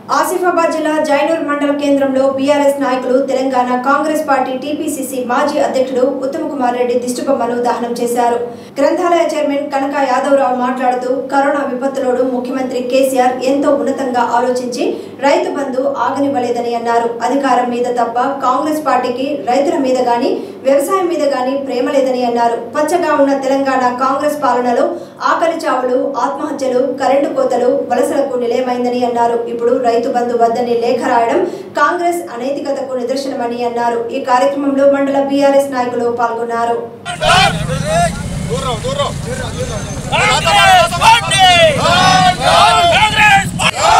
ఆసిఫాబాద్ జిల్లా జైనూర్ మండల కేంద్రంలో బీఆర్ఎస్ నాయకులు తెలంగాణ కాంగ్రెస్ పార్టీ టీపీసీసీ మాజీ అధ్యక్షుడు ఉత్తమ్ కుమార్ రెడ్డి దిష్టిబొమ్మను దహనం చేశారు గ్రంథాలయ చైర్మన్ కనక యాదవరావు మాట్లాడుతూ కరోనా విపత్తులోడు ముఖ్యమంత్రి కేసీఆర్ ఎంతో ఉన్నతంగా ఆలోచించి రైతు బంధు ఆగనివ్వలేదని అన్నారు అధికారం మీద తప్ప కాంగ్రెస్ పార్టీకి రైతుల మీద గాని వ్యవసాయం మీద గాని ప్రేమ లేదని అన్నారు పచ్చగా ఉన్న తెలంగాణ కాంగ్రెస్ పాలనలో ఆకలి చావులు ఆత్మహత్యలు కరెంటు కోతలు వలసలకు నిలయమైందని అన్నారు ఇప్పుడు రైతు బంధు వద్దని లేఖ రాయడం కాంగ్రెస్ అనైతికతకు నిదర్శనమని అన్నారు ఈ కార్యక్రమంలో మండల బీఆర్ఎస్ నాయకులు పాల్గొన్నారు దూరం దూరం కాంగ్రెస్ పార్టీ కాంగ్రెస్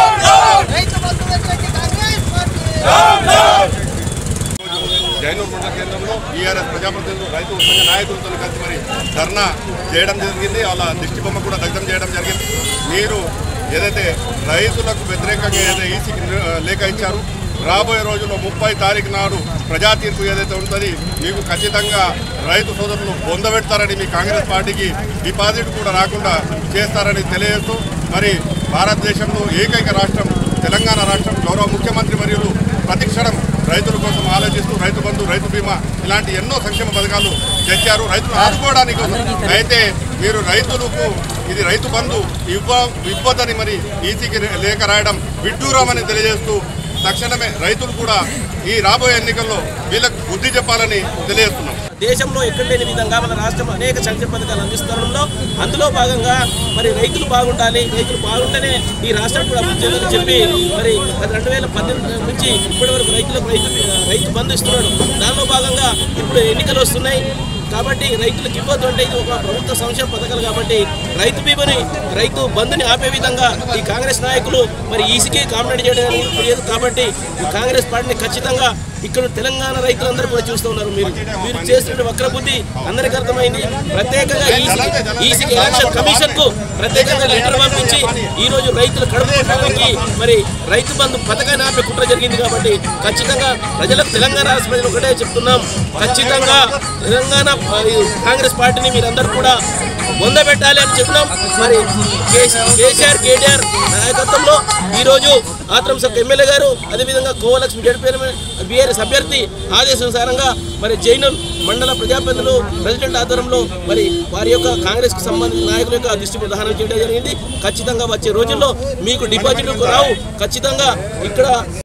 జైనూర్ మండల కేంద్రంలో బీఆర్ఎస్ ప్రజాప్రతినిధులు రైతు సంఘ నాయకులతో కలిసి మరి ధర్నా చేయడం జరిగింది వాళ్ళ దిష్టి బొమ్మ కూడా దగ్ధం చేయడం జరిగింది మీరు ఏదైతే రైతులకు వ్యతిరేకంగా ఏదైతే ఈసీకి లేఖ ఇచ్చారు రాబోయే రోజుల్లో ముప్పై తారీఖు నాడు ప్రజా తీర్పు ఏదైతే ఉంటుందో మీకు ఖచ్చితంగా రైతు సోదరులు పొందబెడతారని మీ కాంగ్రెస్ పార్టీకి డిపాజిట్ కూడా రాకుండా చేస్తారని తెలియజేస్తూ మరి భారతదేశంలో ఏకైక రాష్ట్రం తెలంగాణ రాష్ట్రం గౌరవ ముఖ్యమంత్రి మరియు ప్రతిక్షణం రైతుల కోసం ఆలోచిస్తూ రైతు బంధు రైతు బీమా ఇలాంటి ఎన్నో సంక్షేమ పథకాలు తెచ్చారు రైతులు ఆదుకోవడానికి కోసం అయితే మీరు రైతులకు ఇది రైతు బంధు ఇవ్వ ఇవ్వదని మరి ఈసీకి లేఖ రాయడం విడ్డూరమని తెలియజేస్తూ తక్షణమే రైతులు కూడా ఈ రాబోయే ఎన్నికల్లో వీళ్ళకు బుద్ధి చెప్పాలని తెలియజేస్తున్నాం దేశంలో ఎక్కడ లేని విధంగా మన రాష్ట్రం అనేక సంక్షేమ పథకాలు అందిస్తున్నంలో అందులో భాగంగా మరి రైతులు బాగుండాలి రైతులు బాగుంటేనే ఈ రాష్ట్రం కూడా అభివృద్ధి చెందని చెప్పి మరి రెండు వేల పద్దెనిమిది నుంచి ఇప్పటి వరకు రైతులకు రైతు రైతు బంధు ఇస్తున్నాడు దానిలో భాగంగా ఇప్పుడు ఎన్నికలు వస్తున్నాయి కాబట్టి రైతులకు ఇవ్వద్దు అంటే ఇది ఒక ప్రభుత్వ సంక్షేమ పథకాలు కాబట్టి రైతు బీమాని రైతు బంధుని ఆపే విధంగా ఈ కాంగ్రెస్ నాయకులు మరి ఈసీకి కామెంట్ చేయడానికి లేదు కాబట్టి ఈ కాంగ్రెస్ పార్టీని ఖచ్చితంగా ఇక్కడ తెలంగాణ రైతులందరూ కూడా చూస్తూ ఉన్నారు మీరు మీరు చేస్తున్న వక్ర బుద్ధి అందరికీ అర్థమైంది ప్రత్యేకంగా ఈసీ ఈసీకి ఎలక్షన్ కమిషన్ కు ప్రత్యేకంగా లెటర్ పంపించి ఈ రోజు రైతుల కడుపు కొట్టడానికి మరి రైతు బంధు పథకాన్ని ఆపే కుట్ర జరిగింది కాబట్టి ఖచ్చితంగా ప్రజలకు తెలంగాణ రాష్ట్ర ప్రజలు ఒకటే చెప్తున్నాం ఖచ్చితంగా తెలంగాణ ఆ, ఈ కాంగ్రెస్ పార్టీని మీరందరూ కూడా పొందబెట్టాలి అని చెప్పినాం మరి కేసీ- కేసీఆర్ కేటీఆర్ నాయకత్వంలో ఈరోజు ఆత్రం సబ్ ఎమ్మెల్యే గారు అదేవిధంగా కోవలక్ష్మి గడిపేరు బీఆర్ఎస్ అభ్యర్థి ఆదేశానుసారంగా మరి జైనూర్ మండల ప్రజాప్రతినిధులు ప్రెసిడెంట్ ఆధ్వర్యంలో మరి వారి యొక్క కాంగ్రెస్కి సంబంధించిన నాయకుల యొక్క దృష్టి ప్రధానం చేయడం జరిగింది ఖచ్చితంగా వచ్చే రోజుల్లో మీకు డిపాజిట్ రావు ఖచ్చితంగా ఇక్కడ